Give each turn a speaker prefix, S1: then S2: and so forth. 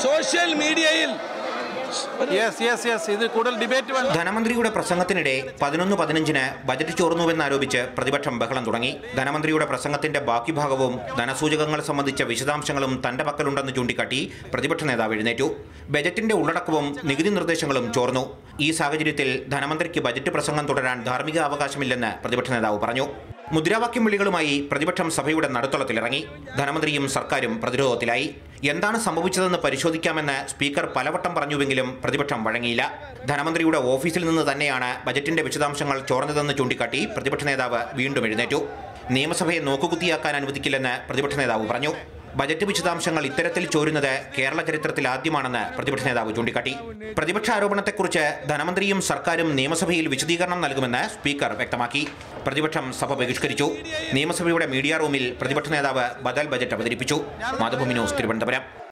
S1: social മീഡിയയിൽ
S2: yes yes yes ഇത് കൂടുതൽ ഡിബേറ്റ് വേണ്ട
S3: ധനമന്ത്രിയുടെ പ്രസംഗത്തിനിടെ പതിനൊന്ന് പതിനഞ്ചിന് ബജറ്റ് ചോർന്നുവെന്നാരോപിച്ച് പ്രതിപക്ഷം ബഹളം തുടങ്ങി ധനമന്ത്രിയുടെ പ്രസംഗത്തിന്റെ ബാക്കി ഭാഗവും ധനസൂചകങ്ങൾ സംബന്ധിച്ച വിശദാംശങ്ങളും തന്റെ പക്കലുണ്ടെന്ന് ചൂണ്ടിക്കാട്ടി പ്രതിപക്ഷ നേതാവ് എഴുന്നേറ്റു ബജറ്റിന്റെ ഉള്ളടക്കവും നികുതി നിർദ്ദേശങ്ങളും ചോർന്നു ഈ സാഹചര്യത്തിൽ ധനമന്ത്രിക്ക് ബജറ്റ് പ്രസംഗം തുടരാൻ ധാർമ്മിക അവകാശമില്ലെന്ന് പ്രതിപക്ഷ നേതാവ് പറഞ്ഞു മുദ്രാവാക്യം വിളികളുമായി പ്രതിപക്ഷം സഭയുടെ നടുത്തളത്തിലിറങ്ങി ധനമന്ത്രിയും സർക്കാരും പ്രതിരോധത്തിലായി എന്താണ് സംഭവിച്ചതെന്ന് പരിശോധിക്കാമെന്ന് സ്പീക്കർ പലവട്ടം പറഞ്ഞുവെങ്കിലും പ്രതിപക്ഷം വഴങ്ങിയില്ല ധനമന്ത്രിയുടെ ഓഫീസിൽ നിന്ന് തന്നെയാണ് ബജറ്റിന്റെ വിശദാംശങ്ങൾ ചോർന്നതെന്ന് ചൂണ്ടിക്കാട്ടി പ്രതിപക്ഷ നേതാവ് വീണ്ടും എഴുന്നേറ്റു നിയമസഭയെ നോക്കുകുത്തിയാക്കാൻ അനുവദിക്കില്ലെന്ന് പ്രതിപക്ഷ നേതാവ് പറഞ്ഞു ബജറ്റ് വിശദാംശങ്ങൾ ഇത്തരത്തിൽ ചോരുന്നത് കേരള ചരിത്രത്തിൽ ആദ്യമാണെന്ന് പ്രതിപക്ഷ നേതാവ് ചൂണ്ടിക്കാട്ടി പ്രതിപക്ഷ ആരോപണത്തെക്കുറിച്ച് ധനമന്ത്രിയും സർക്കാരും നിയമസഭയിൽ വിശദീകരണം നൽകുമെന്ന് സ്പീക്കർ വ്യക്തമാക്കി പ്രതിപക്ഷം സഭ ബഹിഷ്കരിച്ചു നിയമസഭയുടെ മീഡിയ റൂമിൽ പ്രതിപക്ഷ നേതാവ് ബദൽ ബജറ്റ് അവതരിപ്പിച്ചു മാതൃഭൂമി ന്യൂസ് തിരുവനന്തപുരം